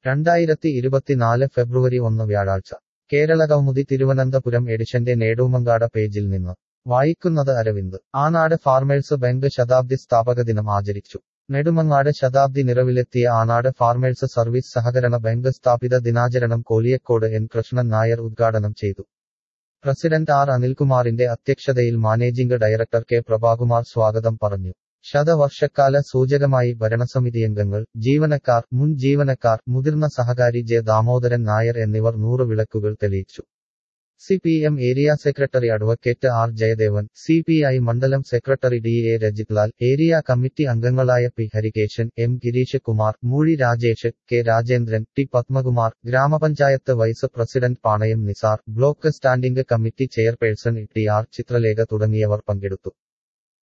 രണ്ടായിരത്തി ഇരുപത്തിനാല് ഫെബ്രുവരി ഒന്ന് വ്യാഴാഴ്ച കേരള കൗമുദി തിരുവനന്തപുരം എഡിഷന്റെ നേടൂമങ്കാട പേജിൽ നിന്ന് വായിക്കുന്നത് അരവിന്ദ് ആനാട് ഫാർമേഴ്സ് ബാങ്ക് ശതാബ്ദി സ്ഥാപക ദിനം ആചരിച്ചു നെടുമങ്ങാട് ശതാബ്ദി നിറവിലെത്തിയ ആനാട് ഫാർമേഴ്സ് സർവീസ് സഹകരണ ബാങ്ക് സ്ഥാപിത ദിനാചരണം കോലിയക്കോട് എൻ കൃഷ്ണൻ നായർ ഉദ്ഘാടനം ചെയ്തു പ്രസിഡന്റ് ആർ അനിൽകുമാറിന്റെ അധ്യക്ഷതയിൽ മാനേജിംഗ് ഡയറക്ടർ കെ പ്രഭാകുമാർ സ്വാഗതം പറഞ്ഞു ശതവർഷക്കാല സൂചകമായി ഭരണസമിതിയംഗങ്ങൾ ജീവനക്കാർ മുൻ ജീവനക്കാർ മുതിർന്ന സഹകാരി ജെ ദാമോദരൻ നായർ എന്നിവർ നൂറ് വിളക്കുകൾ തെളിയിച്ചു C P M area secretary advocate R Jayadevan C P I മണ്ഡലം secretary D A Rajithlal area committee അംഗങ്ങളായ P Harikesan M Gireesh Kumar Moozhi Rajesh K Rajendran T Padmakumar ഗ്രാമപഞ്ചായത്ത് vice president Panayam Nisar block standing committee chairperson T R Chithralekha തുടങ്ങിയവർ പങ്കെടുത്തു